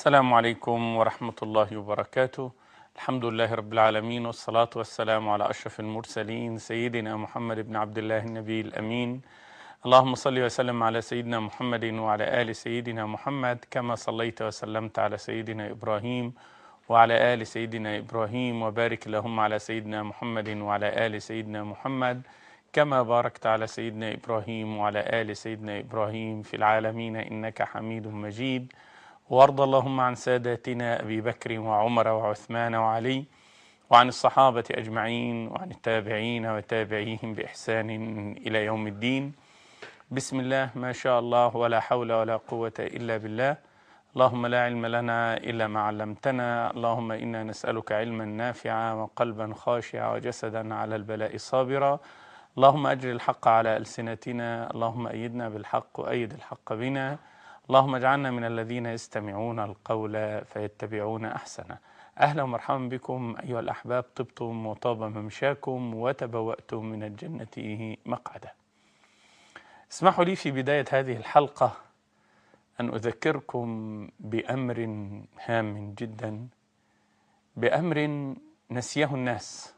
السلام عليكم ورحمة الله وبركاته الحمد لله رب العالمين والصلاة والسلام على أشرف المرسلين سيدنا محمد بن عبد الله النبي الأمين اللهم صل وسلم على سيدنا محمد وعلى آل سيدنا محمد كما صليت وسلمت على سيدنا إبراهيم وعلى آل سيدنا إبراهيم وبارك اللهم على سيدنا محمد وعلى آل سيدنا محمد كما باركت على سيدنا إبراهيم وعلى آل سيدنا إبراهيم في العالمين إنك حميد مجيد وارض اللهم عن ساداتنا أبي بكر وعمر وعثمان وعلي وعن الصحابة أجمعين وعن التابعين وتابعيهم بإحسان إلى يوم الدين بسم الله ما شاء الله ولا حول ولا قوة إلا بالله اللهم لا علم لنا إلا ما علمتنا اللهم إنا نسألك علما نافعا وقلبا خاشعا وجسدا على البلاء صابرا اللهم أجر الحق على ألسنتنا اللهم أيدنا بالحق وأيد الحق بنا اللهم اجعلنا من الذين يستمعون القول فيتبعون أحسنه أهلا ومرحبا بكم أيها الأحباب طبتم وطاب ممشاكم وتبوأتم من الجنة مقعدا اسمحوا لي في بداية هذه الحلقة أن أذكركم بأمر هام جدا بأمر نسيه الناس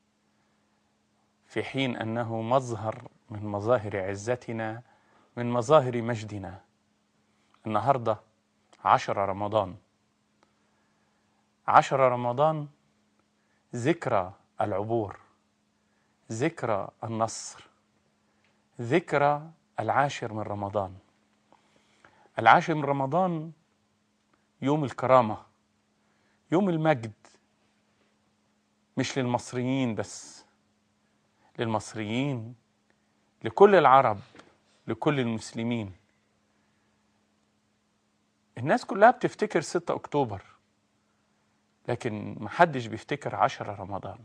في حين أنه مظهر من مظاهر عزتنا من مظاهر مجدنا النهاردة عشر رمضان عشر رمضان ذكرى العبور ذكرى النصر ذكرى العاشر من رمضان العاشر من رمضان يوم الكرامة يوم المجد مش للمصريين بس للمصريين لكل العرب لكل المسلمين الناس كلها بتفتكر 6 أكتوبر لكن محدش بيفتكر 10 رمضان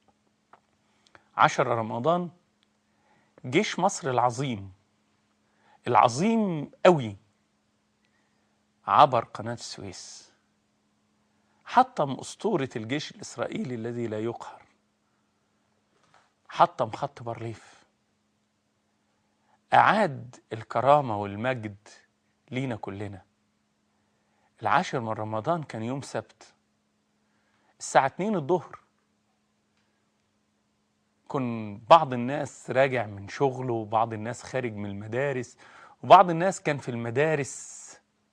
10 رمضان جيش مصر العظيم العظيم قوي عبر قناة السويس حطم أسطورة الجيش الإسرائيلي الذي لا يقهر حطم خط بارليف أعاد الكرامة والمجد لينا كلنا العاشر من رمضان كان يوم سبت الساعة 2 الظهر كن بعض الناس راجع من شغله وبعض الناس خارج من المدارس وبعض الناس كان في المدارس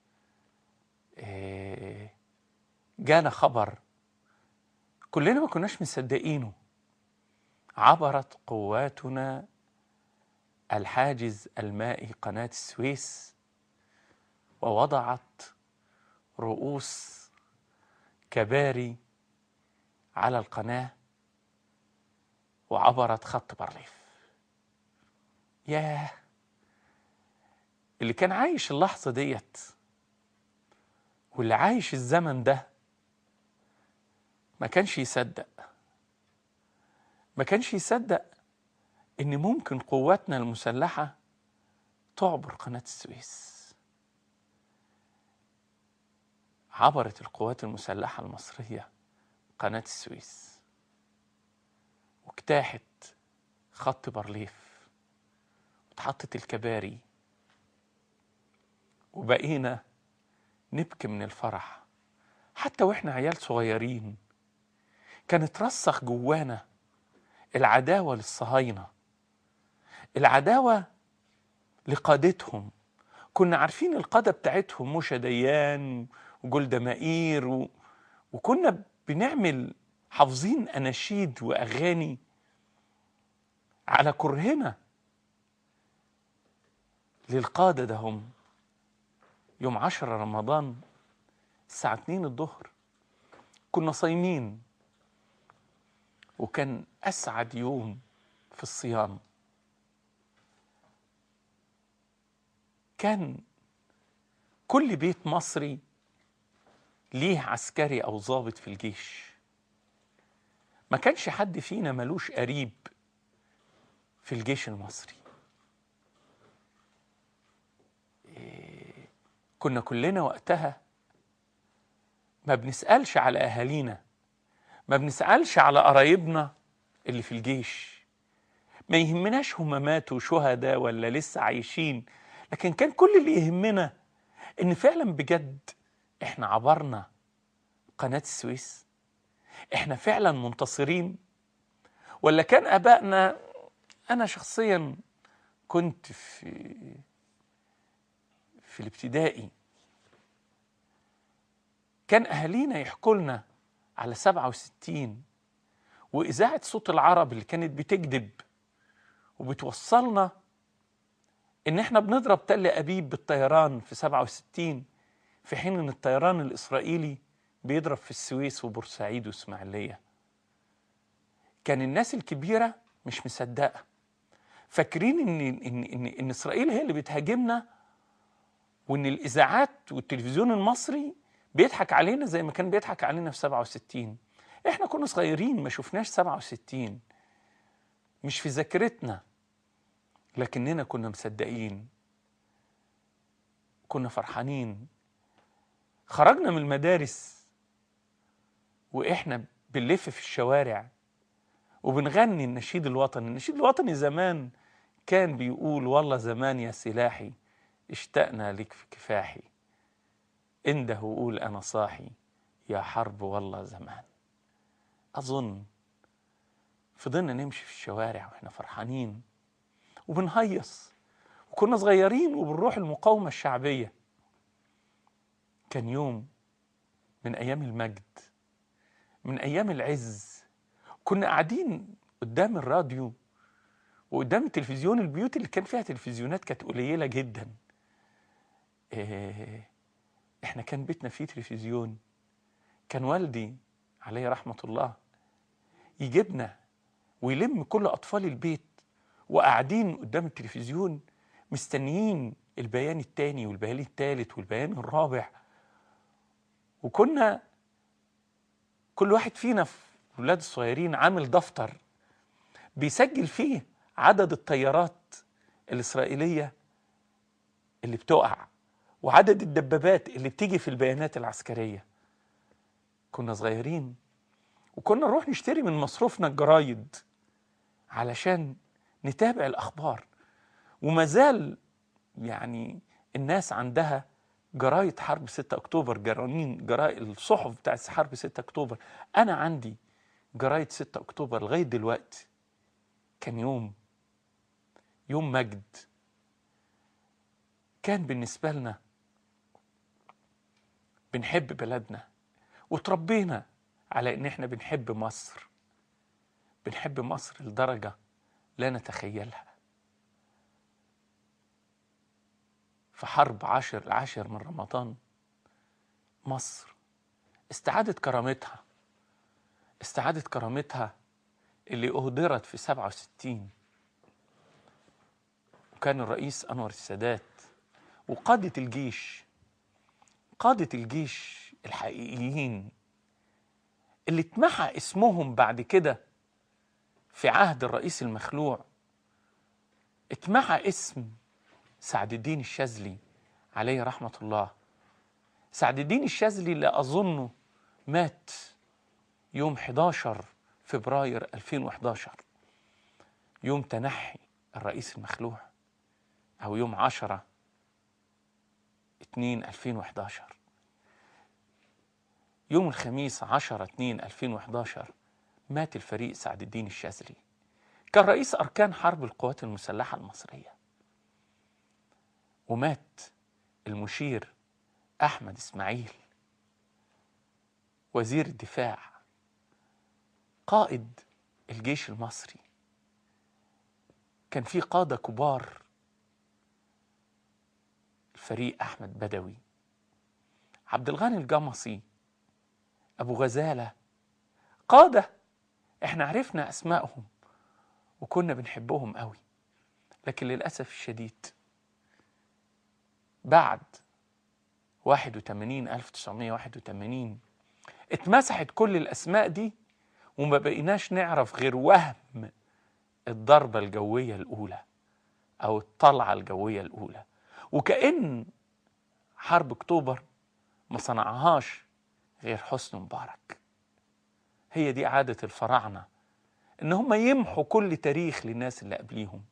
جانا خبر كلنا ما كناش مصدقينه عبرت قواتنا الحاجز المائي قناة السويس ووضعت رؤوس كباري على القناة وعبرت خط بارليف ياه اللي كان عايش اللحظة ديت واللي عايش الزمن ده ما كانش يصدق ما كانش يصدق ان ممكن قواتنا المسلحة تعبر قناة السويس عبرت القوات المسلحة المصرية قناة السويس واجتاحت خط بارليف واتحطت الكباري وبقينا نبكي من الفرح حتى واحنا عيال صغيرين كان اترسخ جوانا العداوة للصهاينة العداوة لقادتهم كنا عارفين القادة بتاعتهم موشى ديان وجولدا مائير و... وكنا بنعمل حافظين أناشيد وأغاني على كرهنا للقادة ده هم يوم عشرة رمضان الساعة اتنين الظهر كنا صايمين وكان أسعد يوم في الصيام كان كل بيت مصري ليه عسكري أو ضابط في الجيش ما كانش حد فينا ملوش قريب في الجيش المصري إيه كنا كلنا وقتها ما بنسألش على أهالينا ما بنسألش على قرايبنا اللي في الجيش ما يهمناش هما ماتوا شهداء ولا لسه عايشين لكن كان كل اللي يهمنا ان فعلا بجد احنا عبرنا قناة السويس احنا فعلا منتصرين ولا كان ابائنا انا شخصيا كنت في في الابتدائي كان اهالينا يحكوا لنا على 67 واذاعه صوت العرب اللي كانت بتكذب وبتوصلنا ان احنا بنضرب تل ابيب بالطيران في 67 في حين ان الطيران الاسرائيلي بيضرب في السويس وبورسعيد واسماعيليه كان الناس الكبيره مش مصدقه فاكرين ان ان ان, إن اسرائيل هي اللي بتهاجمنا وان الاذاعات والتلفزيون المصري بيضحك علينا زي ما كان بيضحك علينا في 67 احنا كنا صغيرين ما شفناش 67 مش في ذاكرتنا لكننا كنا مصدقين كنا فرحانين خرجنا من المدارس واحنا بنلف في الشوارع وبنغني النشيد الوطني النشيد الوطني زمان كان بيقول والله زمان يا سلاحي اشتقنا لك في كفاحي انده وقول انا صاحي يا حرب والله زمان اظن فضلنا نمشي في الشوارع واحنا فرحانين وبنهيص وكنا صغيرين وبنروح المقاومة الشعبية كان يوم من أيام المجد من أيام العز كنا قاعدين قدام الراديو وقدام التلفزيون البيوت اللي كان فيها تلفزيونات كانت قليلة جدا إيه احنا كان بيتنا فيه تلفزيون كان والدي عليه رحمة الله يجيبنا ويلم كل أطفال البيت وقاعدين قدام التلفزيون مستنيين البيان التاني والبيان التالت والبيان الرابع وكنا كل واحد فينا في الولاد الصغيرين عامل دفتر بيسجل فيه عدد الطيارات الإسرائيلية اللي بتقع وعدد الدبابات اللي بتيجي في البيانات العسكرية كنا صغيرين وكنا نروح نشتري من مصروفنا الجرايد علشان نتابع الأخبار وما زال يعني الناس عندها جرايد حرب 6 أكتوبر جرانين جرايد الصحف بتاعت حرب 6 أكتوبر أنا عندي جرايد 6 أكتوبر لغاية دلوقتي كان يوم يوم مجد كان بالنسبة لنا بنحب بلدنا وتربينا على ان احنا بنحب مصر بنحب مصر لدرجة لا نتخيلها في حرب عشر العاشر من رمضان مصر استعادت كرامتها استعادت كرامتها اللي أهدرت في 67 وكان الرئيس أنور السادات وقادة الجيش قادة الجيش الحقيقيين اللي اتمحى اسمهم بعد كده في عهد الرئيس المخلوع اتمحى اسم سعد الدين الشاذلي عليه رحمة الله سعد الدين الشاذلي اللي أظنه مات يوم 11 فبراير 2011 يوم تنحي الرئيس المخلوع أو يوم 10 2 2011 يوم الخميس 10 2 2011 مات الفريق سعد الدين الشاذلي كان رئيس أركان حرب القوات المسلحة المصرية ومات المشير أحمد إسماعيل وزير الدفاع قائد الجيش المصري كان في قادة كبار الفريق أحمد بدوي عبد الغني الجمصي أبو غزالة قادة احنا عرفنا أسمائهم وكنا بنحبهم قوي لكن للأسف الشديد بعد 81 1981 اتمسحت كل الأسماء دي وما بقيناش نعرف غير وهم الضربة الجوية الأولى أو الطلعة الجوية الأولى وكأن حرب أكتوبر ما صنعهاش غير حسني مبارك هي دي عادة الفراعنة إن هم يمحوا كل تاريخ للناس اللي قبليهم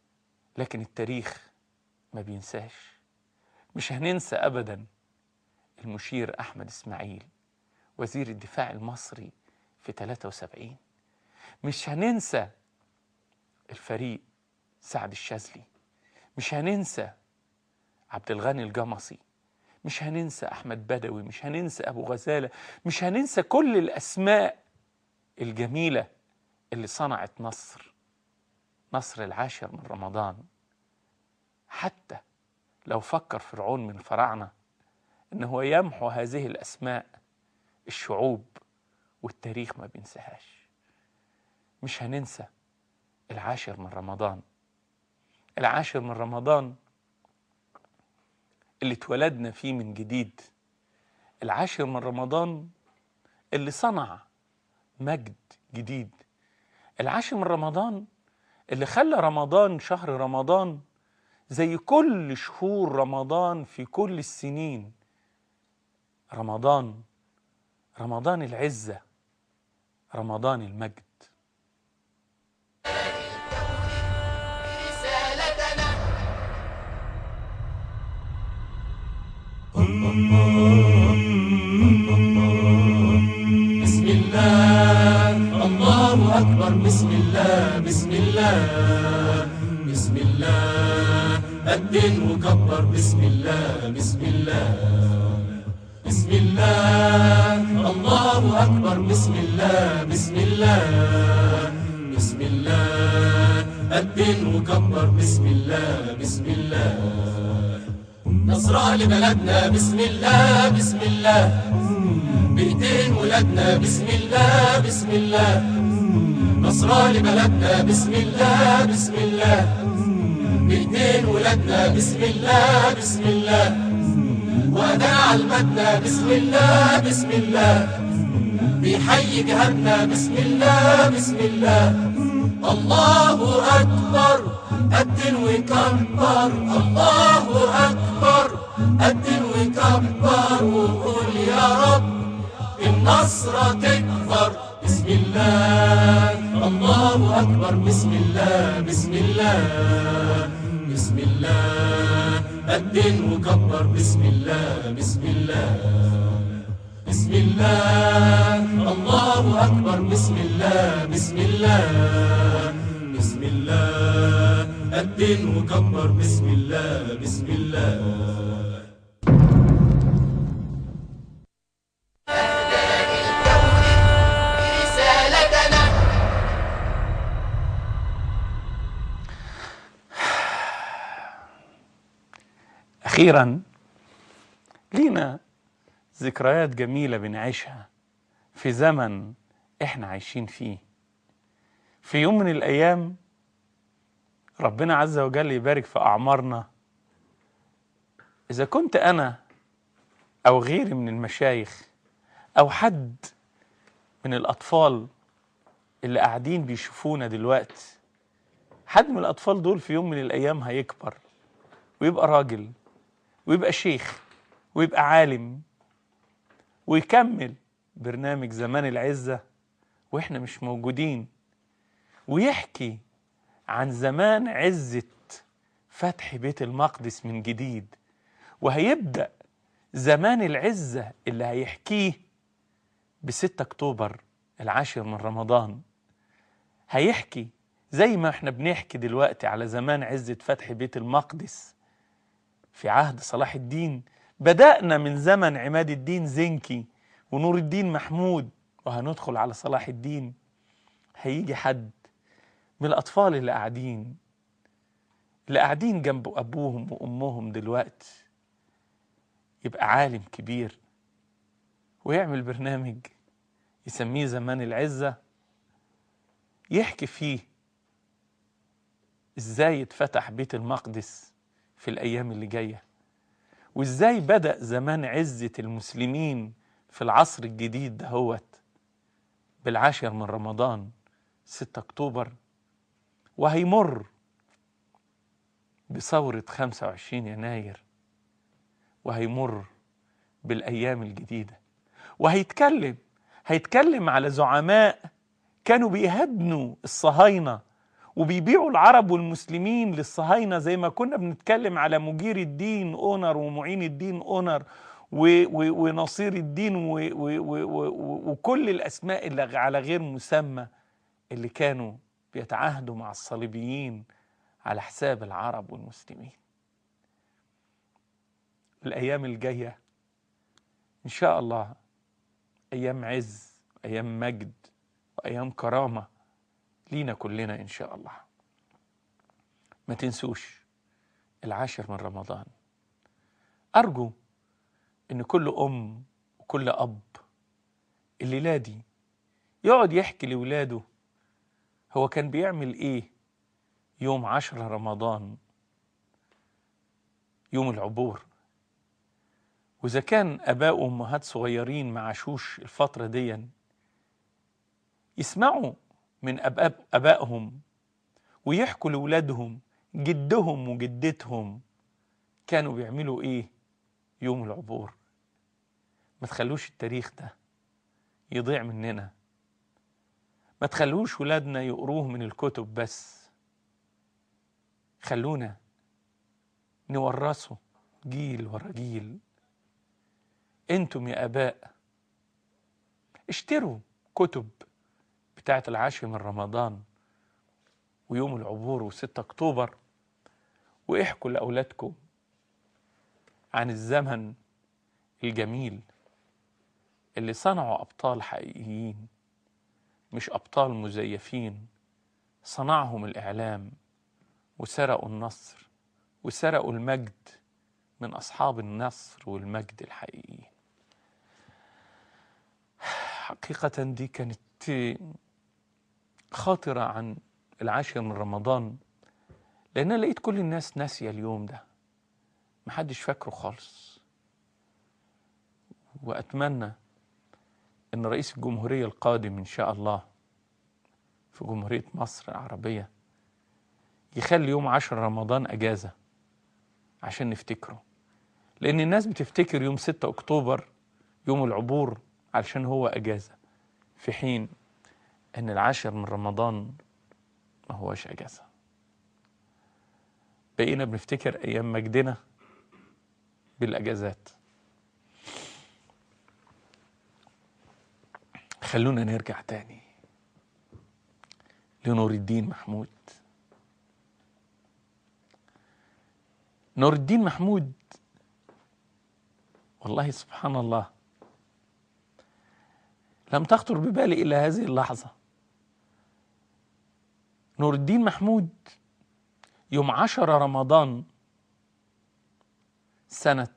لكن التاريخ ما بينساش مش هننسى أبدا المشير أحمد إسماعيل وزير الدفاع المصري في 73 مش هننسى الفريق سعد الشاذلي مش هننسى عبد الغني الجمصي مش هننسى أحمد بدوي مش هننسى أبو غزالة مش هننسى كل الأسماء الجميلة اللي صنعت نصر نصر العاشر من رمضان حتى لو فكر فرعون من الفراعنة إن هو يمحو هذه الأسماء الشعوب والتاريخ ما بينساهاش مش هننسى العاشر من رمضان العاشر من رمضان اللي اتولدنا فيه من جديد العاشر من رمضان اللي صنع مجد جديد العاشر من رمضان اللي خلى رمضان شهر رمضان زي كل شهور رمضان في كل السنين رمضان رمضان العزة رمضان المجد بسم الله الله أكبر بسم الله بسم الله بسم الله الدين مكبر بسم الله بسم الله بسم الله الله أكبر بسم الله بسم الله بسم الله الدين مكبر بسم الله بسم الله نصرة لبلدنا بسم الله بسم الله بإيدين ولادنا بسم الله بسم الله نصرة لبلدنا بسم الله بسم الله بإيدين ولادنا بسم الله بسم الله وأداء على المدنى بسم الله بسم الله بيحيي جهادنا بسم الله بسم الله الله أكبر قدن وكبر الله أكبر قدن وكبر وقول يا رب النصر تكبر بسم الله الله أكبر بسم الله بسم الله بسم الله قدن وكبر بسم الله بسم الله بسم الله الله أكبر بسم الله بسم الله بسم الله الدين وكبر بسم الله بسم الله رسالتنا أخيرا لينا ذكريات جميلة بنعيشها في زمن إحنا عايشين فيه في يوم من الأيام ربنا عز وجل يبارك في أعمارنا إذا كنت أنا أو غيري من المشايخ أو حد من الأطفال اللي قاعدين بيشوفونا دلوقتي حد من الأطفال دول في يوم من الأيام هيكبر ويبقى راجل ويبقى شيخ ويبقى عالم ويكمل برنامج زمان العزة واحنا مش موجودين ويحكي عن زمان عزة فتح بيت المقدس من جديد وهيبدأ زمان العزة اللي هيحكيه بستة أكتوبر العاشر من رمضان هيحكي زي ما احنا بنحكي دلوقتي على زمان عزة فتح بيت المقدس في عهد صلاح الدين بدأنا من زمن عماد الدين زنكي ونور الدين محمود وهندخل على صلاح الدين هيجي حد من الأطفال اللي قاعدين اللي قاعدين جنب أبوهم وأمهم دلوقتي يبقى عالم كبير ويعمل برنامج يسميه زمان العزة يحكي فيه ازاي اتفتح بيت المقدس في الأيام اللي جاية وازاي بدأ زمان عزة المسلمين في العصر الجديد دهوت بالعاشر من رمضان 6 أكتوبر وهيمر بثورة 25 يناير وهيمر بالأيام الجديدة وهيتكلم هيتكلم على زعماء كانوا بيهدنوا الصهاينة وبيبيعوا العرب والمسلمين للصهاينة زي ما كنا بنتكلم على مجير الدين أونر ومعين الدين أونر و- و- ونصير الدين و- و- و- و- وكل الأسماء اللي على غير مسمى اللي كانوا بيتعاهدوا مع الصليبيين على حساب العرب والمسلمين الأيام الجاية إن شاء الله أيام عز أيام مجد وأيام كرامة لينا كلنا إن شاء الله ما تنسوش العاشر من رمضان أرجو إن كل أم وكل أب الليلة دي يقعد يحكي لولاده هو كان بيعمل إيه يوم عشرة رمضان يوم العبور وإذا كان آباء وأمهات صغيرين ما عاشوش الفترة دي يسمعوا من أباب أبائهم ويحكوا لأولادهم جدهم وجدتهم كانوا بيعملوا إيه يوم العبور ما تخلوش التاريخ ده يضيع مننا ما تخلوش ولادنا يقروه من الكتب بس خلونا نورثه جيل ورا جيل انتم يا اباء اشتروا كتب بتاعت العاشر من رمضان ويوم العبور وستة اكتوبر واحكوا لاولادكم عن الزمن الجميل اللي صنعوا ابطال حقيقيين مش ابطال مزيفين صنعهم الاعلام وسرقوا النصر وسرقوا المجد من اصحاب النصر والمجد الحقيقيين حقيقة دي كانت خاطرة عن العاشر من رمضان لأن أنا لقيت كل الناس ناسية اليوم ده محدش فاكره خالص وأتمنى أن رئيس الجمهورية القادم إن شاء الله في جمهورية مصر العربية يخلي يوم عشر رمضان أجازة عشان نفتكره لأن الناس بتفتكر يوم 6 أكتوبر يوم العبور علشان هو أجازة في حين أن العاشر من رمضان ما هوش أجازة بقينا بنفتكر أيام مجدنا بالأجازات خلونا نرجع تاني لنور الدين محمود نور الدين محمود والله سبحان الله لم تخطر ببالي إلا هذه اللحظة نور الدين محمود يوم عشر رمضان سنة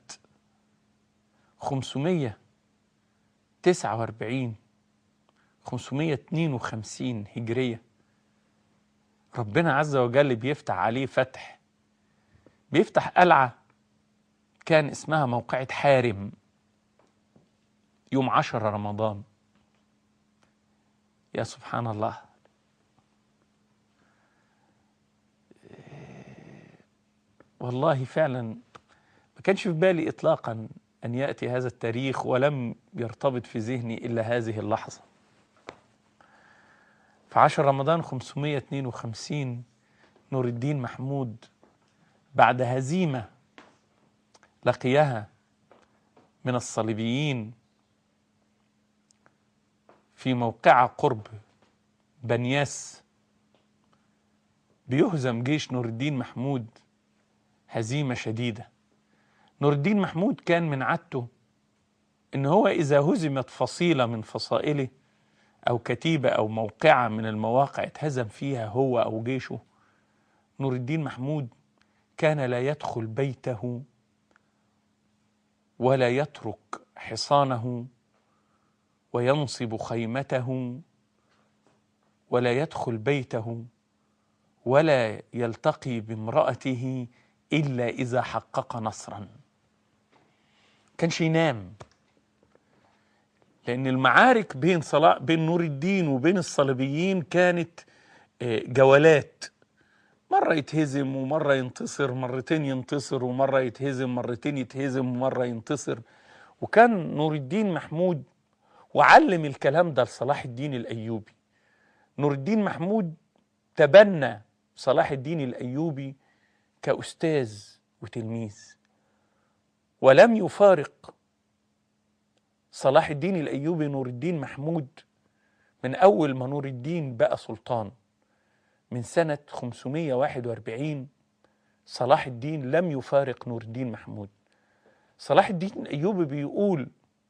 خمسمية تسعة واربعين خمسمية اتنين وخمسين هجرية ربنا عز وجل بيفتح عليه فتح بيفتح قلعة كان اسمها موقعة حارم يوم عشر رمضان يا سبحان الله والله فعلا ما كانش في بالي اطلاقا ان ياتي هذا التاريخ ولم يرتبط في ذهني الا هذه اللحظه في عشر رمضان 552 نور الدين محمود بعد هزيمه لقيها من الصليبيين في موقعة قرب بنياس بيهزم جيش نور الدين محمود هزيمة شديدة نور الدين محمود كان من عادته ان هو اذا هزمت فصيلة من فصائله او كتيبة او موقعة من المواقع اتهزم فيها هو او جيشه نور الدين محمود كان لا يدخل بيته ولا يترك حصانه وينصب خيمته ولا يدخل بيته ولا يلتقي بامرأته إلا إذا حقق نصرا كانش ينام لأن المعارك بين صلاح بين نور الدين وبين الصليبيين كانت آه، جولات مرة يتهزم ومرة ينتصر مرتين ينتصر ومرة يتهزم مرتين يتهزم ومرة ينتصر وكان نور الدين محمود وعلم الكلام ده لصلاح الدين الأيوبي نور الدين محمود تبنى صلاح الدين الأيوبي كأستاذ وتلميذ ولم يفارق صلاح الدين الأيوبي نور الدين محمود من أول ما نور الدين بقى سلطان من سنة 541 صلاح الدين لم يفارق نور الدين محمود صلاح الدين الأيوبي بيقول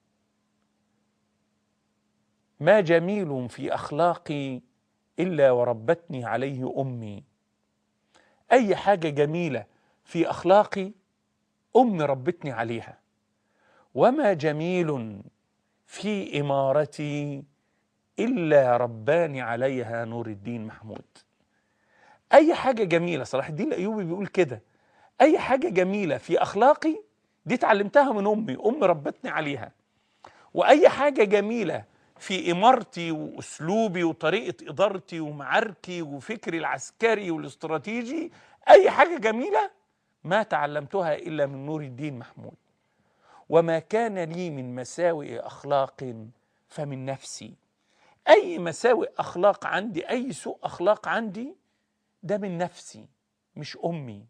ما جميل في أخلاقي إلا وربتني عليه أمي أي حاجة جميلة في أخلاقي أمي ربتني عليها وما جميل في إمارتي إلا رباني عليها نور الدين محمود أي حاجة جميلة صلاح الدين الأيوبي بيقول كده أي حاجة جميلة في أخلاقي دي اتعلمتها من أمي أمي ربتني عليها وأي حاجة جميلة في إمارتي وأسلوبي وطريقة إدارتي ومعاركي وفكري العسكري والاستراتيجي أي حاجة جميلة ما تعلمتها إلا من نور الدين محمود وما كان لي من مساوئ أخلاق فمن نفسي أي مساوئ أخلاق عندي أي سوء أخلاق عندي ده من نفسي مش أمي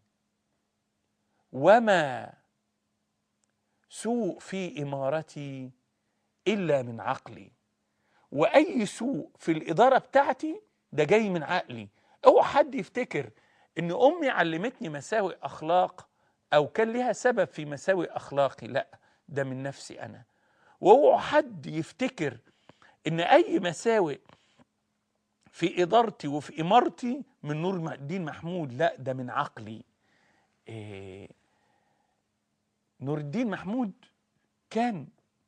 وما سوء في إمارتي إلا من عقلي وأي سوء في الإدارة بتاعتي ده جاي من عقلي اوعى حد يفتكر إن أمي علمتني مساوئ أخلاق أو كان لها سبب في مساوئ أخلاقي لا ده من نفسي أنا واوعى حد يفتكر إن أي مساوئ في إدارتي وفي إمارتي من نور الدين محمود لا ده من عقلي إيه نور الدين محمود كان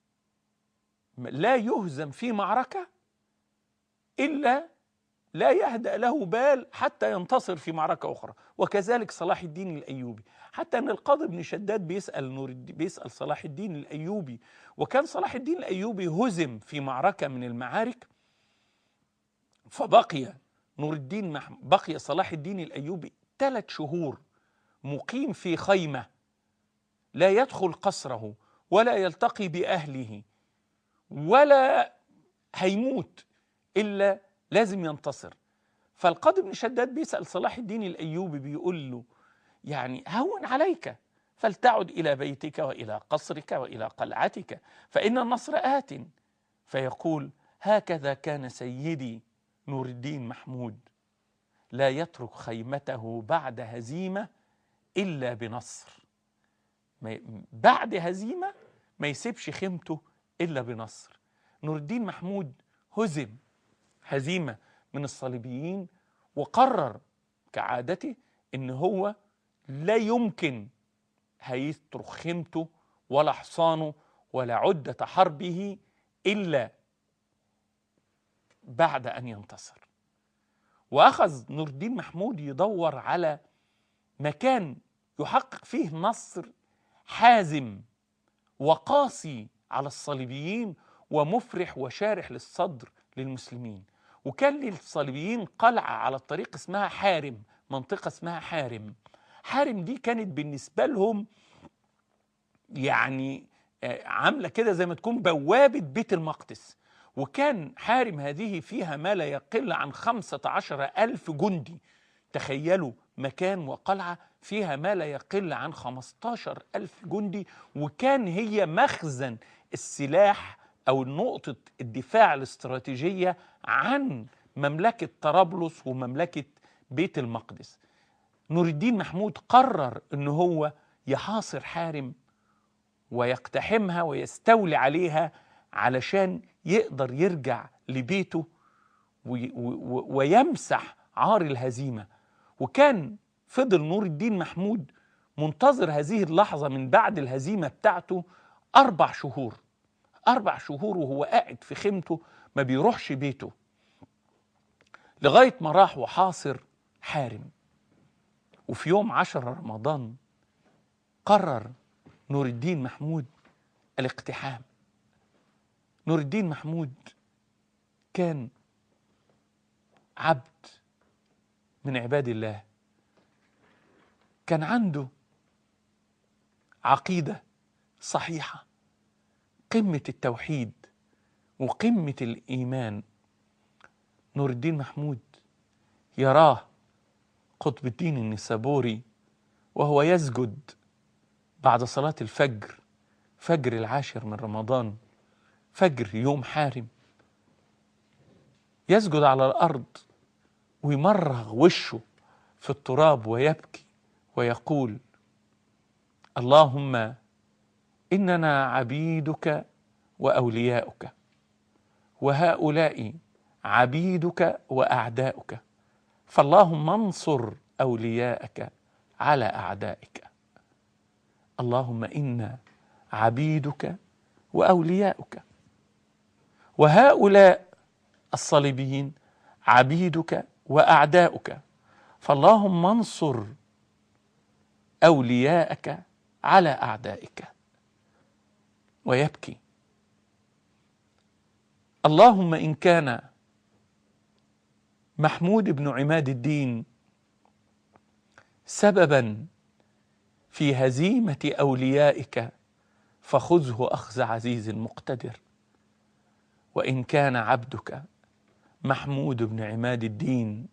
لا يهزم في معركة إلا لا يهدأ له بال حتى ينتصر في معركة أخرى وكذلك صلاح الدين الأيوبي حتى أن القاضي بن شداد بيسأل نور الدين بيسأل صلاح الدين الأيوبي وكان صلاح الدين الأيوبي هزم في معركة من المعارك فبقي نور الدين مح... بقي صلاح الدين الأيوبي ثلاث شهور مقيم في خيمة لا يدخل قصره ولا يلتقي بأهله ولا هيموت إلا لازم ينتصر فالقاضي بن شداد بيسأل صلاح الدين الأيوبي بيقول له يعني هون عليك فلتعد إلى بيتك وإلى قصرك وإلى قلعتك فإن النصر آت فيقول هكذا كان سيدي نور الدين محمود لا يترك خيمته بعد هزيمة إلا بنصر بعد هزيمة ما يسيبش خيمته إلا بنصر نور الدين محمود هزم هزيمة من الصليبيين وقرر كعادته إن هو لا يمكن هيترك خيمته ولا حصانه ولا عدة حربه إلا بعد أن ينتصر وأخذ نور الدين محمود يدور على مكان يحقق فيه نصر حازم وقاسي على الصليبيين ومفرح وشارح للصدر للمسلمين وكان للصليبيين قلعة على الطريق اسمها حارم منطقة اسمها حارم حارم دي كانت بالنسبة لهم يعني عاملة كده زي ما تكون بوابة بيت المقدس وكان حارم هذه فيها ما لا يقل عن خمسة عشر ألف جندي تخيلوا مكان وقلعة فيها ما لا يقل عن خمستاشر ألف جندي وكان هي مخزن السلاح أو نقطة الدفاع الاستراتيجية عن مملكة طرابلس ومملكة بيت المقدس نور الدين محمود قرر أنه هو يحاصر حارم ويقتحمها ويستولي عليها علشان يقدر يرجع لبيته ويمسح عار الهزيمة وكان فضل نور الدين محمود منتظر هذه اللحظة من بعد الهزيمة بتاعته أربع شهور أربع شهور وهو قاعد في خيمته ما بيروحش بيته لغاية ما راح وحاصر حارم وفي يوم عشر رمضان قرر نور الدين محمود الاقتحام نور الدين محمود كان عبد من عباد الله كان عنده عقيدة صحيحة قمة التوحيد وقمة الإيمان نور الدين محمود يراه قطب الدين النسابوري وهو يسجد بعد صلاة الفجر فجر العاشر من رمضان فجر يوم حارم يسجد على الأرض ويمرغ وشه في التراب ويبكي ويقول اللهم إننا عبيدك وأولياؤك وهؤلاء عبيدك وأعداؤك فاللهم انصر أولياءك على أعدائك اللهم إنا عبيدك وأولياؤك وهؤلاء الصليبيين عبيدك وأعداؤك فاللهم انصر أولياءك على أعدائك ويبكي اللهم إن كان محمود بن عماد الدين سببا في هزيمة أوليائك فخذه أخذ عزيز مقتدر وإن كان عبدك محمود بن عماد الدين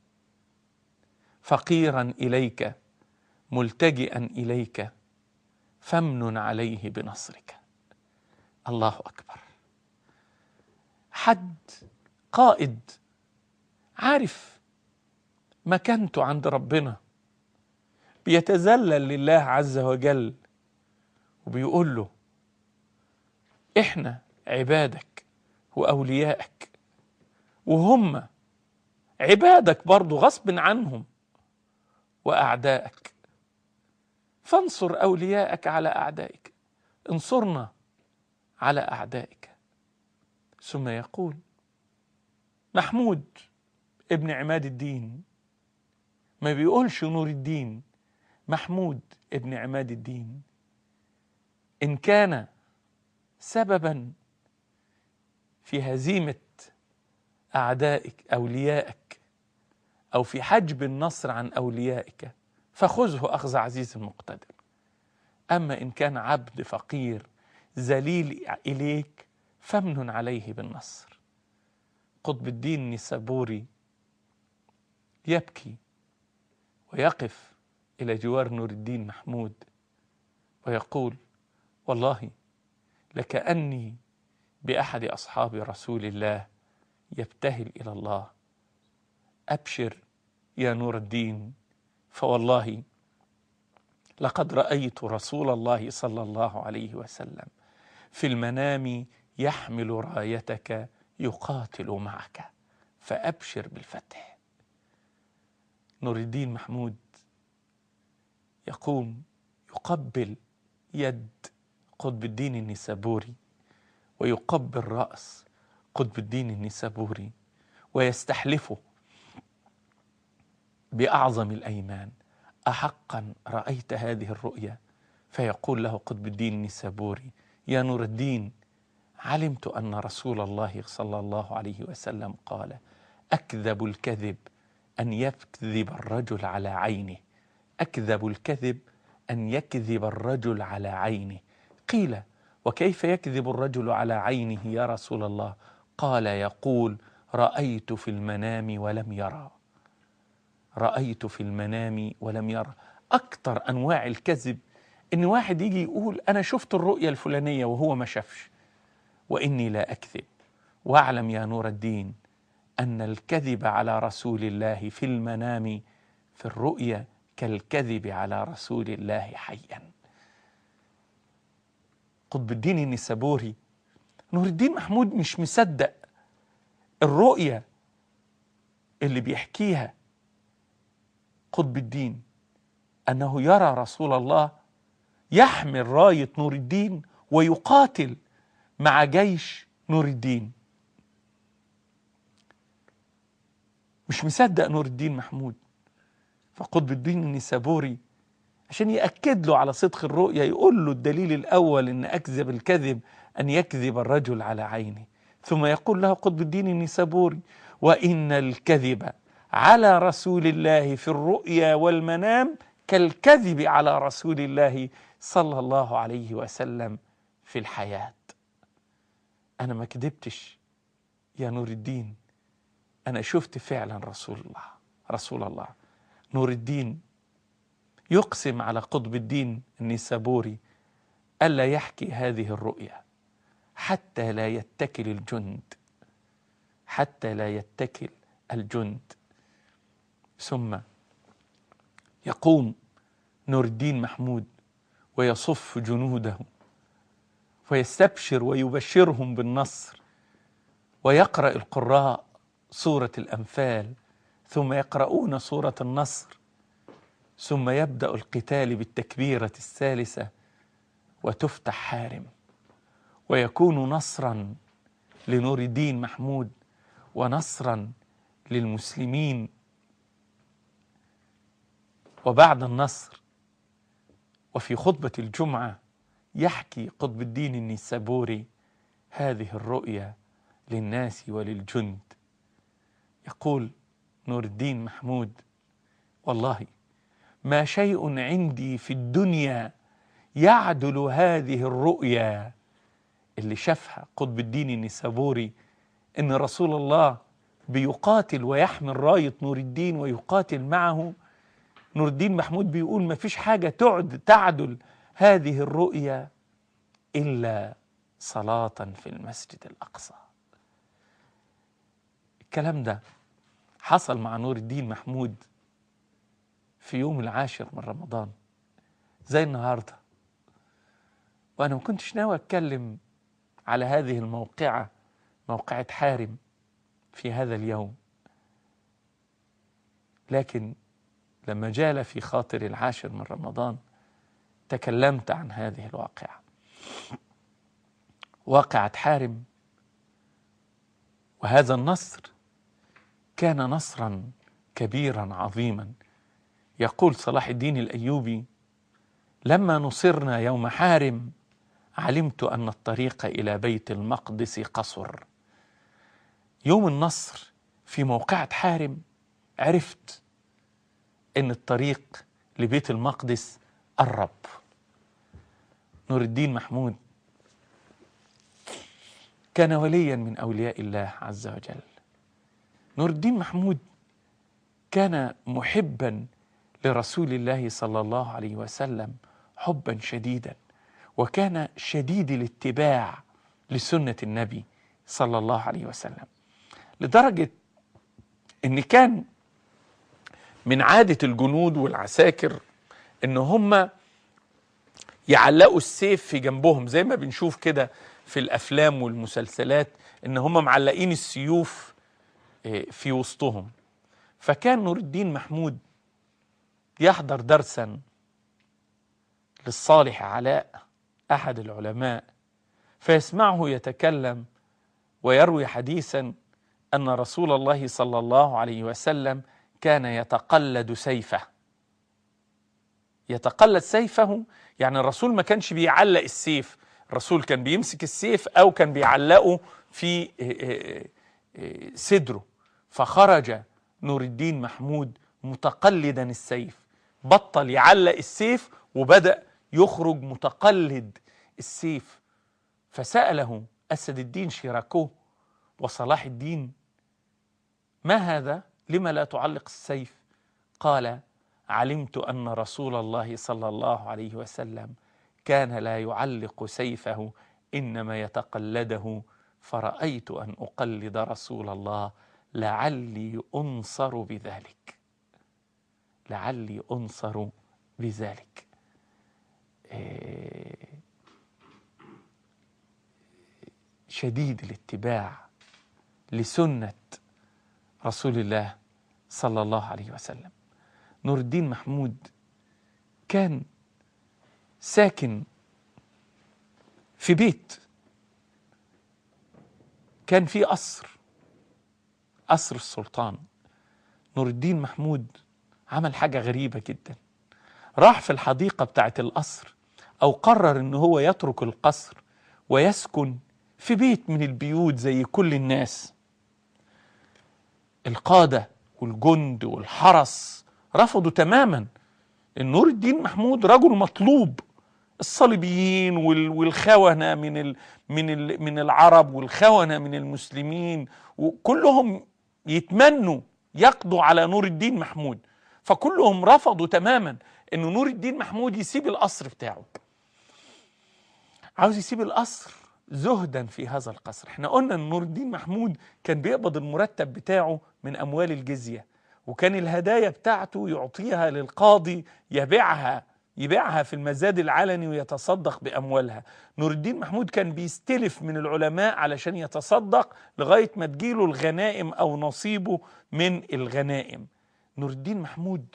فقيرا إليك ملتجئا إليك فامنن عليه بنصرك الله أكبر حد قائد عارف مكانته عند ربنا بيتذلل لله عز وجل وبيقول له احنا عبادك واوليائك وهم عبادك برضو غصب عنهم واعدائك فانصر اولياءك على اعدائك انصرنا على اعدائك ثم يقول محمود ابن عماد الدين ما بيقولش نور الدين محمود ابن عماد الدين إن كان سببا في هزيمة أعدائك أوليائك أو في حجب النصر عن أوليائك فخذه أخذ عزيز مقتدر أما إن كان عبد فقير ذليل إليك فامنن عليه بالنصر قطب الدين النسابوري يبكي ويقف إلى جوار نور الدين محمود ويقول والله لكأني بأحد أصحاب رسول الله يبتهل إلى الله أبشر يا نور الدين فوالله لقد رأيت رسول الله صلى الله عليه وسلم في المنام يحمل رايتك يقاتل معك فأبشر بالفتح نور الدين محمود يقوم يقبل يد قطب الدين النسابوري ويقبل رأس قطب الدين النسابوري ويستحلفه بأعظم الأيمان أحقا رأيت هذه الرؤيا فيقول له قطب الدين النسابوري يا نور الدين علمت أن رسول الله صلى الله عليه وسلم قال أكذب الكذب أن يكذب الرجل على عينه أكذب الكذب أن يكذب الرجل على عينه قيل وكيف يكذب الرجل على عينه يا رسول الله قال يقول رأيت في المنام ولم يرى رأيت في المنام ولم يرى أكتر أنواع الكذب إن واحد يجي يقول أنا شفت الرؤية الفلانية وهو ما شافش وإني لا أكذب واعلم يا نور الدين أن الكذب على رسول الله في المنام في الرؤيا كالكذب على رسول الله حيا قطب الدين النسابوري نور الدين محمود مش مصدق الرؤية اللي بيحكيها قطب الدين أنه يرى رسول الله يحمل راية نور الدين ويقاتل مع جيش نور الدين مش مصدق نور الدين محمود فقطب الدين النسابوري عشان يأكد له على صدق الرؤيا يقول له الدليل الأول أن أكذب الكذب أن يكذب الرجل على عينه ثم يقول له قطب الدين النسابوري وإن الكذب على رسول الله في الرؤيا والمنام كالكذب على رسول الله صلى الله عليه وسلم في الحياة أنا ما كذبتش يا نور الدين أنا شفت فعلا رسول الله رسول الله نور الدين يقسم على قطب الدين النسابوري ألا يحكي هذه الرؤيا حتى لا يتكل الجند حتى لا يتكل الجند ثم يقوم نور الدين محمود ويصف جنوده ويستبشر ويبشرهم بالنصر ويقرأ القراء سورة الأنفال ثم يقرؤون سورة النصر ثم يبدأ القتال بالتكبيرة الثالثة وتفتح حارم ويكون نصرا لنور الدين محمود ونصرا للمسلمين وبعد النصر وفي خطبة الجمعة يحكي قطب الدين النيسابوري هذه الرؤيا للناس وللجند يقول نور الدين محمود والله ما شيء عندي في الدنيا يعدل هذه الرؤيا اللي شافها قطب الدين النسابوري ان رسول الله بيقاتل ويحمل رايه نور الدين ويقاتل معه نور الدين محمود بيقول ما فيش حاجه تعد تعدل هذه الرؤيا الا صلاه في المسجد الاقصى الكلام ده حصل مع نور الدين محمود في يوم العاشر من رمضان زي النهارده وانا ما كنتش ناوي اتكلم على هذه الموقعه موقعه حارم في هذا اليوم لكن لما جال في خاطر العاشر من رمضان تكلمت عن هذه الواقعه واقعه حارم وهذا النصر كان نصرا كبيرا عظيما يقول صلاح الدين الايوبي لما نصرنا يوم حارم علمت ان الطريق الى بيت المقدس قصر يوم النصر في موقعة حارم عرفت ان الطريق لبيت المقدس قرب نور الدين محمود كان وليا من اولياء الله عز وجل نور الدين محمود كان محبا لرسول الله صلى الله عليه وسلم حبا شديدا وكان شديد الاتباع لسنه النبي صلى الله عليه وسلم لدرجه ان كان من عاده الجنود والعساكر ان هم يعلقوا السيف في جنبهم زي ما بنشوف كده في الافلام والمسلسلات ان هم معلقين السيوف في وسطهم فكان نور الدين محمود يحضر درسا للصالح علاء احد العلماء فيسمعه يتكلم ويروي حديثا ان رسول الله صلى الله عليه وسلم كان يتقلد سيفه يتقلد سيفه يعني الرسول ما كانش بيعلق السيف الرسول كان بيمسك السيف او كان بيعلقه في صدره فخرج نور الدين محمود متقلدا السيف بطل يعلق السيف وبدأ يخرج متقلد السيف فسأله أسد الدين شيراكو وصلاح الدين ما هذا لما لا تعلق السيف قال علمت أن رسول الله صلى الله عليه وسلم كان لا يعلق سيفه إنما يتقلده فرأيت أن أقلد رسول الله لعلي أنصر بذلك لعلي أنصر بذلك شديد الاتباع لسنة رسول الله صلى الله عليه وسلم نور الدين محمود كان ساكن في بيت كان في قصر قصر السلطان نور الدين محمود عمل حاجة غريبة جدا راح في الحديقة بتاعت القصر أو قرر إن هو يترك القصر ويسكن في بيت من البيوت زي كل الناس القادة والجند والحرس رفضوا تماما نور الدين محمود رجل مطلوب الصليبيين والخونة من ال من ال من العرب والخونة من المسلمين وكلهم يتمنوا يقضوا على نور الدين محمود فكلهم رفضوا تماما ان نور الدين محمود يسيب القصر بتاعه عاوز يسيب القصر زهدا في هذا القصر احنا قلنا ان نور الدين محمود كان بيقبض المرتب بتاعه من اموال الجزيه وكان الهدايا بتاعته يعطيها للقاضي يبيعها يبيعها في المزاد العلني ويتصدق باموالها نور الدين محمود كان بيستلف من العلماء علشان يتصدق لغايه ما تجيله الغنائم او نصيبه من الغنائم نور الدين محمود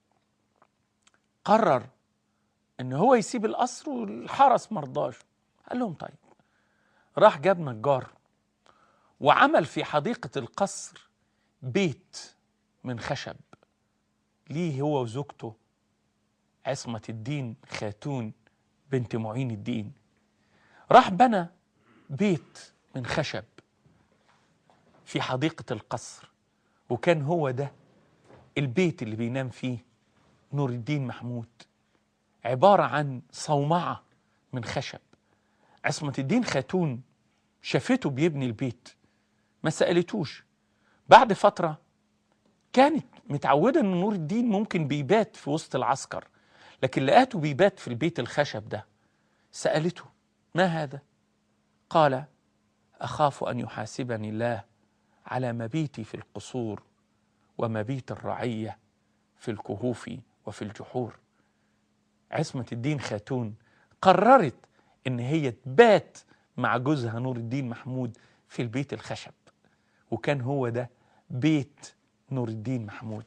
قرر ان هو يسيب القصر والحرس مرضاش قال لهم طيب راح جاب نجار وعمل في حديقة القصر بيت من خشب ليه هو وزوجته عصمة الدين خاتون بنت معين الدين راح بنى بيت من خشب في حديقة القصر وكان هو ده البيت اللي بينام فيه نور الدين محمود عبارة عن صومعة من خشب عصمة الدين خاتون شافته بيبني البيت ما سألتوش بعد فترة كانت متعودة ان نور الدين ممكن بيبات في وسط العسكر لكن لقاته بيبات في البيت الخشب ده سألته ما هذا قال أخاف أن يحاسبني الله على مبيتي في القصور ومبيت الرعية في الكهوف وفي الجحور عصمة الدين خاتون قررت ان هي تبات مع جوزها نور الدين محمود في البيت الخشب وكان هو ده بيت نور الدين محمود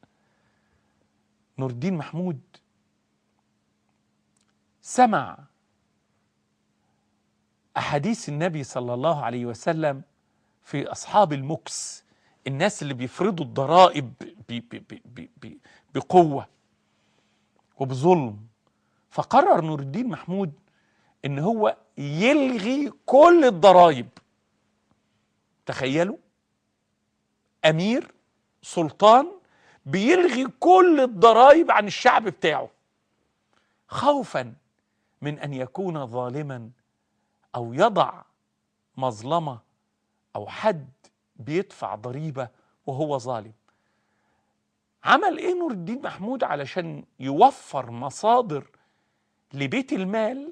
نور الدين محمود سمع احاديث النبي صلى الله عليه وسلم في اصحاب المكس الناس اللي بيفرضوا الضرائب ب- ب- ب- ب- ب- بقوه وبظلم فقرر نور الدين محمود ان هو يلغي كل الضرائب تخيلوا امير سلطان بيلغي كل الضرائب عن الشعب بتاعه خوفا من ان يكون ظالما او يضع مظلمه او حد بيدفع ضريبه وهو ظالم عمل ايه نور الدين محمود علشان يوفر مصادر لبيت المال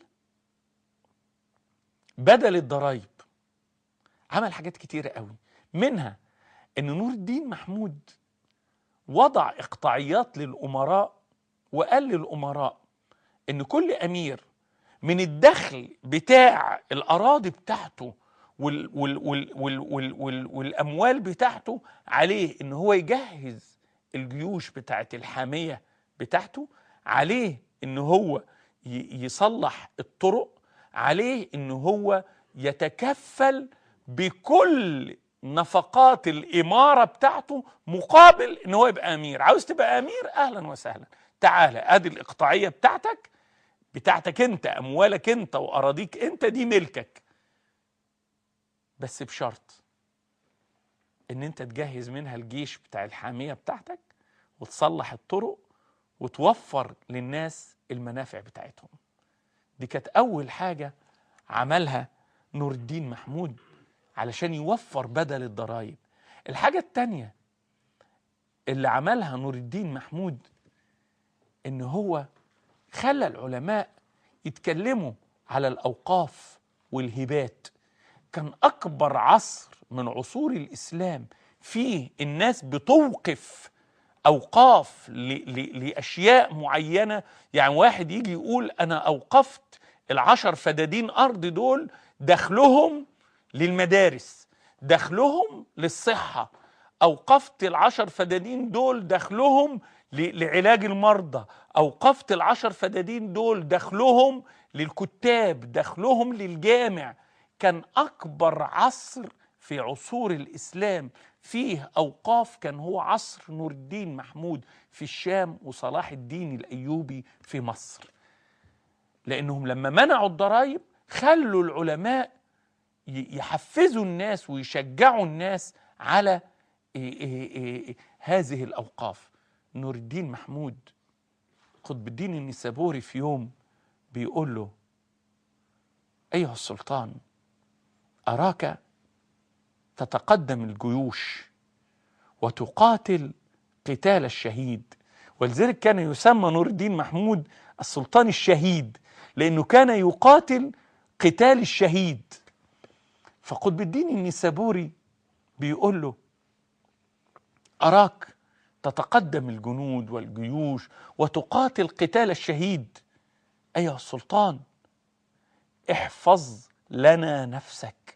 بدل الضرائب عمل حاجات كتيرة قوي منها ان نور الدين محمود وضع اقطاعيات للامراء وقال للامراء ان كل امير من الدخل بتاع الاراضي بتاعته وال وال وال وال وال وال والاموال بتاعته عليه ان هو يجهز الجيوش بتاعت الحاميه بتاعته عليه ان هو ي- يصلح الطرق عليه ان هو يتكفل بكل نفقات الاماره بتاعته مقابل ان هو يبقى امير عاوز تبقى امير اهلا وسهلا تعالى ادي الاقطاعيه بتاعتك بتاعتك انت اموالك انت واراضيك انت دي ملكك بس بشرط ان انت تجهز منها الجيش بتاع الحاميه بتاعتك وتصلح الطرق وتوفر للناس المنافع بتاعتهم دي كانت اول حاجه عملها نور الدين محمود علشان يوفر بدل الضرائب الحاجه التانيه اللي عملها نور الدين محمود ان هو خلى العلماء يتكلموا على الاوقاف والهبات كان اكبر عصر من عصور الاسلام فيه الناس بتوقف اوقاف ل- ل- لاشياء معينه يعني واحد يجي يقول انا اوقفت العشر فدادين ارض دول دخلهم للمدارس دخلهم للصحه اوقفت العشر فدادين دول دخلهم ل- لعلاج المرضى اوقفت العشر فدادين دول دخلهم للكتاب دخلهم للجامع كان اكبر عصر في عصور الاسلام فيه اوقاف كان هو عصر نور الدين محمود في الشام وصلاح الدين الايوبي في مصر لانهم لما منعوا الضرائب خلوا العلماء ي- يحفزوا الناس ويشجعوا الناس على إيه إيه إيه هذه الاوقاف نور الدين محمود قطب الدين النسابوري في يوم بيقول له ايها السلطان اراك تتقدم الجيوش وتقاتل قتال الشهيد ولذلك كان يسمى نور الدين محمود السلطان الشهيد لانه كان يقاتل قتال الشهيد فقطب الدين النسابوري بيقول له أراك تتقدم الجنود والجيوش وتقاتل قتال الشهيد أيها السلطان احفظ لنا نفسك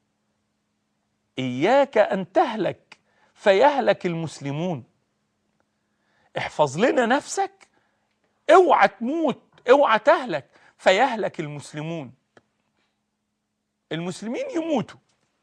إياك أن تهلك فيهلك المسلمون احفظ لنا نفسك اوعى تموت اوعى تهلك فيهلك المسلمون المسلمين يموتوا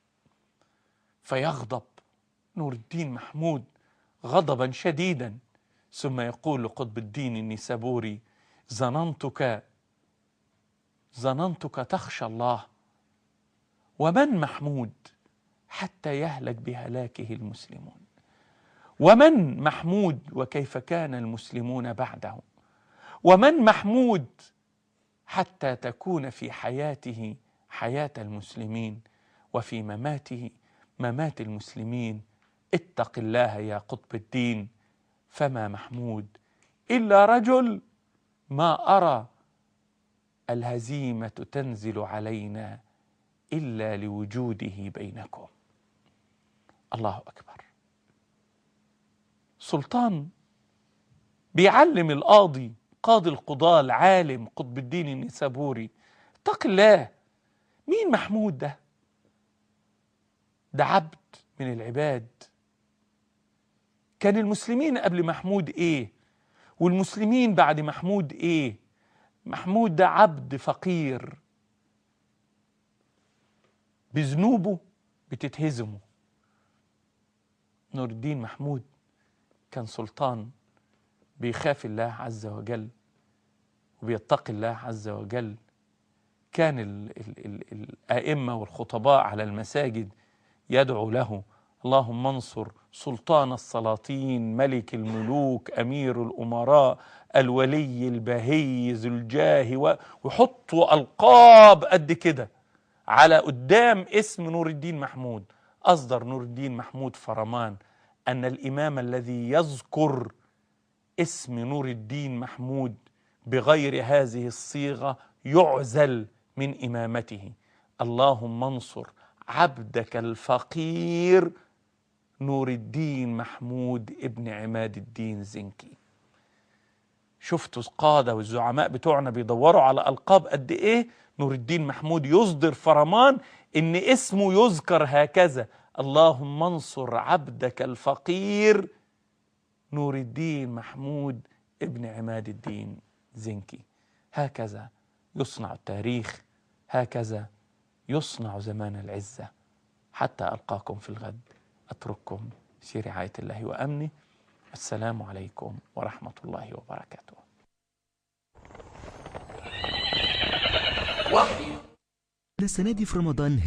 فيغضب نور الدين محمود غضبا شديدا ثم يقول لقطب الدين النسابوري ظننتك ظننتك تخشى الله ومن محمود حتى يهلك بهلاكه المسلمون ومن محمود وكيف كان المسلمون بعده ومن محمود حتى تكون في حياته حياه المسلمين وفي مماته ممات المسلمين اتق الله يا قطب الدين فما محمود الا رجل ما ارى الهزيمه تنزل علينا الا لوجوده بينكم الله اكبر سلطان بيعلم القاضي قاضي القضاة العالم قطب الدين النسابوري اتق الله مين محمود ده ده عبد من العباد كان المسلمين قبل محمود ايه والمسلمين بعد محمود ايه محمود ده عبد فقير بذنوبه بتتهزمه نور الدين محمود كان سلطان بيخاف الله عز وجل وبيتقي الله عز وجل كان ال ال ال الآئمة والخطباء على المساجد يدعو له اللهم انصر سلطان السلاطين ملك الملوك أمير الأمراء الولي البهي ذو الجاه و- ويحطوا ألقاب قد كده على قدام اسم نور الدين محمود أصدر نور الدين محمود فرمان أن الإمام الذي يذكر اسم نور الدين محمود بغير هذه الصيغة يعزل من إمامته اللهم انصر عبدك الفقير نور الدين محمود ابن عماد الدين زنكي شفتوا القادة والزعماء بتوعنا بيدوروا على ألقاب قد إيه نور الدين محمود يصدر فرمان إن اسمه يذكر هكذا اللهم انصر عبدك الفقير نور الدين محمود ابن عماد الدين زنكي هكذا يصنع التاريخ هكذا يصنع زمان العزة حتى ألقاكم في الغد أترككم في رعاية الله وأمنه السلام عليكم ورحمة الله وبركاته وحي السنة دي في رمضان